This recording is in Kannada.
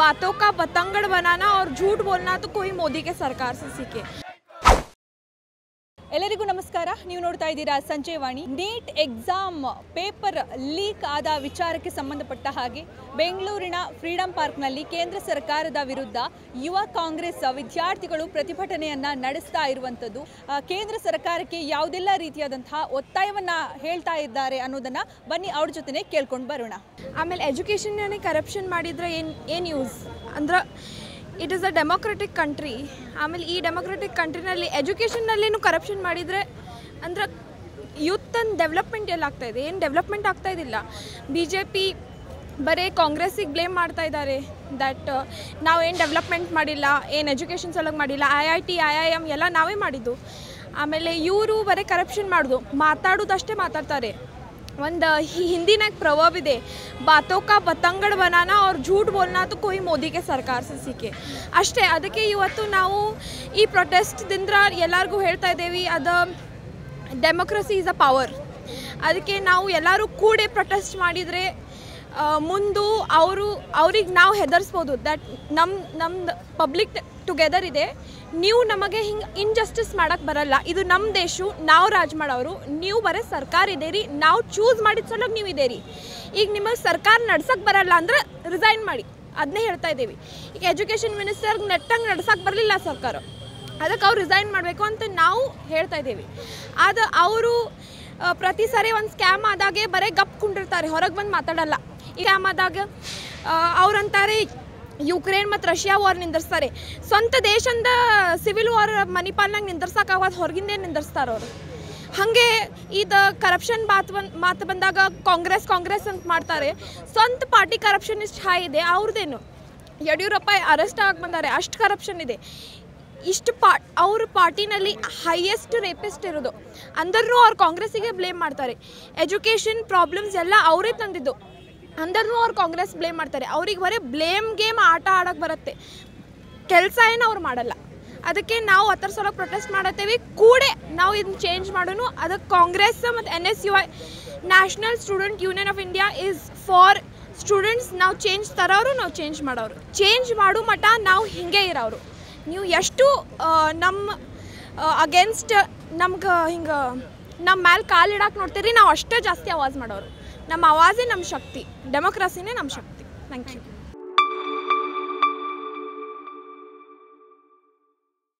बातों का बतंगड़ बनाना और झूठ बोलना तो कोई मोदी के सरकार से सीखे ಎಲ್ಲರಿಗೂ ನಮಸ್ಕಾರ ನೀವು ನೋಡ್ತಾ ಇದ್ದೀರಾ Sanjay Vani NEET exam paper leak ಆದ ವಿಚಾರಕ್ಕೆ ಸಂಬಂಧಪಟ್ಟ ಹಾಗೆ ಬೆಂಗಳೂರಿನ ಫ್ರೀಡಂ ಪಾರ್ಕ್ನಲ್ಲಿ ಕೇಂದ್ರ ಸರ್ಕಾರದ ವಿರುದ್ಧ ಯುವ ಕಾಂಗ್ರೆಸ್ ವಿದ್ಯಾರ್ಥಿಗಳು ಪ್ರತಿಭಟನೆಯನ್ನ ನಡೆಸ್ತಾ ಇರುವಂಥದ್ದು ಆ, ಕೇಂದ್ರ ಸರ್ಕಾರಕ್ಕೆ ಯಾವುದೆಲ್ಲ ರೀತಿಯಾದಂತಹ ಒತ್ತಾಯವನ್ನ ಹೇಳ್ತಾ ಇದ್ದಾರೆ ಅನ್ನೋದನ್ನ ಬನ್ನಿ ಅವ್ರ ಜೊತೆನೆ ಕೇಳ್ಕೊಂಡು ಬರೋಣ ಆಮೇಲೆ ಎಜುಕೇಷನ್ನೇ ಕರಪ್ಷನ್ ಮಾಡಿದ್ರೆ ಏನು ಏನು ಯೂಸ್ ಅಂದ್ರೆ it is a democratic country ಆಮೇಲೆ ಈ ಡೆಮೋಕ್ರೆಟಿಕ್ ಕಂಟ್ರಿನಲ್ಲಿ ಎಜುಕೇಷನ್ನಲ್ಲೇನು ಕರಪ್ಷನ್ ಮಾಡಿದರೆ ಅಂದ್ರೆ ಯೂತ್ ಅಂಡ್ ಡೆವಲಪ್ಮೆಂಟ್ ಎಲ್ಲ ಆಗ್ತಾ ಇದೆ ಏನು ಡೆವಲಪ್ಮೆಂಟ್ ಆಗ್ತಾ ಇದ್ದಿಲ್ಲ ಬಿ ಜೆ ಪಿ ಬರೀ ಕಾಂಗ್ರೆಸ್ಸಿಗೆ ಬ್ಲೇಮ್ ಮಾಡ್ತಾ ಇದ್ದಾರೆ ದಟ್ ನಾವೇನು ಡೆವಲಪ್ಮೆಂಟ್ ಮಾಡಿಲ್ಲ ಏನು ಎಜುಕೇಷನ್ ಸಲುವಾಗಿ ಮಾಡಿಲ್ಲ I I T I I M ಎಲ್ಲ ನಾವೇ ಮಾಡಿದ್ದು ಆಮೇಲೆ ಇವರು ಬರೀ ಕರಪ್ಷನ್ ಮಾಡೋದು ಮಾತಾಡೋದಷ್ಟೇ ಮಾತಾಡ್ತಾರೆ ಒಂದು ಹಿಂದಿನಾಗ ಪ್ರವಬ್ ಇದೆ ಬಾತೋ ಕಾ ಬತಂಗಡ್ ಬನಾನ ಅವ್ರ झूठ बोलना तो कोई मोदी के सरकार से सीखे ಅಷ್ಟೇ ಅದಕ್ಕೆ ಇವತ್ತು ನಾವು ಈ ಪ್ರೊಟೆಸ್ಟ್ದಿಂದ ಎಲ್ಲರಿಗೂ ಹೇಳ್ತಾ ಇದ್ದೇವೆ ಅದು ಡೆಮೋಕ್ರಸಿ ಈಸ್ ಅ ಪವರ್ ಅದಕ್ಕೆ ನಾವು ಎಲ್ಲರೂ ಕೂಡಿ ಪ್ರೊಟೆಸ್ಟ್ ಮಾಡಿದರೆ ಮುಂದು ಅವರು ಅವ್ರಿಗೆ ನಾವು ಹೆದರ್ಸ್ಬೋದು ದಟ್ ನಮ್ಮ ನಮ್ದು ಪಬ್ಲಿಕ್ ಟುಗೆದರ್ ಇದೆ ನೀವು ನಮಗೆ ಹಿಂಗೆ ಇನ್ಜಸ್ಟಿಸ್ ಮಾಡೋಕ್ಕೆ ಬರಲ್ಲ ಇದು ನಮ್ಮ ದೇಶ ನಾವು ರಾಜ್ ಮಾಡೋರು ನೀವು ಬರೀ ಸರ್ಕಾರ ಇದೇರಿ ನಾವು ಚೂಸ್ ಮಾಡಿದ ಸಲುವಾಗಿ ನೀವು ಇದೇರಿ ಈಗ ನಿಮಗೆ ಸರ್ಕಾರ ನಡ್ಸಕ್ಕೆ ಬರಲ್ಲ ಅಂದ್ರೆ ರಿಸೈನ್ ಮಾಡಿ ಅದನ್ನೇ ಹೇಳ್ತಾ ಇದ್ದೀವಿ ಈಗ ಎಜುಕೇಷನ್ ಮಿನಿಸ್ಟರ್ಗೆ ನೆಟ್ಟಂಗೆ ನಡ್ಸಕ್ಕೆ ಬರಲಿಲ್ಲ ಸರ್ಕಾರ ಅದಕ್ಕೆ ಅವ್ರು ರಿಸೈನ್ ಮಾಡಬೇಕು ಅಂತ ನಾವು ಹೇಳ್ತಾ ಇದ್ದೀವಿ ಅದು ಅವರು ಪ್ರತಿ ಸಾರಿ ಒಂದು ಸ್ಕ್ಯಾಮ್ ಆದಾಗೆ ಬರೀ ಗಪ್ ಕುಂಡಿರ್ತಾರೆ ಹೊರಗೆ ಬಂದು ಮಾತಾಡಲ್ಲ ಈ ಸ್ಕ್ಯಾಮ್ ಆದಾಗ ಅವ್ರಂತಾರೆ ಯುಕ್ರೇನ್ ಮತ್ತು ರಷ್ಯಾ ವಾರ್ ನಿಂದಿರ್ಸ್ತಾರೆ ಸ್ವಂತ ದೇಶದಿಂದ ಸಿವಿಲ್ ವಾರ್ ಮಣಿಪಾಲ್ನಾಗ ನಿಂದಿರ್ಸಕ್ಕಾಗದು ಹೊರಗಿಂದೇ ನಿಂದಿರ್ಸ್ತಾರೆ ಅವರು ಹಾಗೆ ಇದು ಕರಪ್ಷನ್ ಮಾತು ಬಂದು ಮಾತು ಬಂದಾಗ ಕಾಂಗ್ರೆಸ್ ಕಾಂಗ್ರೆಸ್ ಅಂತ ಮಾಡ್ತಾರೆ ಸ್ವಂತ ಪಾರ್ಟಿ ಕರಪ್ಷನ್ ಇಷ್ಟು ಹೈ ಇದೆ ಅವ್ರದ್ದೇನು ಯಡಿಯೂರಪ್ಪ ಅರೆಸ್ಟ್ ಆಗಿ ಬಂದಾರೆ ಅಷ್ಟು ಕರಪ್ಷನ್ ಇದೆ ಇಷ್ಟು ಪಾ ಅವ್ರ ಪಾರ್ಟಿನಲ್ಲಿ ಹೈಯೆಸ್ಟ್ ರೇಪಿಸ್ಟ್ ಇರೋದು ಅಂದ್ರೂ ಅವ್ರು ಕಾಂಗ್ರೆಸ್ಸಿಗೆ ಬ್ಲೇಮ್ ಮಾಡ್ತಾರೆ ಎಜುಕೇಷನ್ ಪ್ರಾಬ್ಲಮ್ಸ್ ಎಲ್ಲ ಅವರೇ ತಂದಿದ್ದು ಅಂದ್ರೂ ಅವ್ರು ಕಾಂಗ್ರೆಸ್ ಬ್ಲೇಮ್ ಮಾಡ್ತಾರೆ ಅವ್ರಿಗೆ ಬರೀ ಬ್ಲೇಮ್ ಗೇಮ್ ಆಟ ಆಡೋಕ್ಕೆ ಬರುತ್ತೆ ಕೆಲಸ ಏನು ಅವ್ರು ಮಾಡಲ್ಲ ಅದಕ್ಕೆ ನಾವು ಹತ್ತರ ಸಲ ಪ್ರೊಟೆಸ್ಟ್ ಮಾಡತ್ತೇವೆ ಕೂಡೆ ನಾವು ಇದನ್ನ ಚೇಂಜ್ ಮಾಡೋನು ಅದಕ್ಕೆ ಕಾಂಗ್ರೆಸ್ ಮತ್ತು N S U I national student union of India is for students ನಾವು ಚೇಂಜ್ ತರೋರು ನಾವು ಚೇಂಜ್ ಮಾಡೋರು ಚೇಂಜ್ ಮಾಡೋ ಮಟ್ಟ ನಾವು ಹಿಂಗೆ ಇರೋರು ನೀವು ಎಷ್ಟು ಆ, ನಮ್ಮ ಅಗೇನ್ಸ್ಟ್ ನಮ್ಗೆ ಹಿಂಗೆ ನಮ್ಮ ಮ್ಯಾಲೆ ಕಾಲಿಡಕ್ಕೆ ನೋಡ್ತೀರಿ ನಾವು ಅಷ್ಟೇ ಜಾಸ್ತಿ ಆವಾಜ್ ಮಾಡೋರು ನಮ್ಮ ಆವಾಜೇ ನಮ್ಮ ಶಕ್ತಿ ಡೆಮೋಕ್ರಸಿನೇ ನಮ್ಮ ಶಕ್ತಿ ಥ್ಯಾಂಕ್ ಯು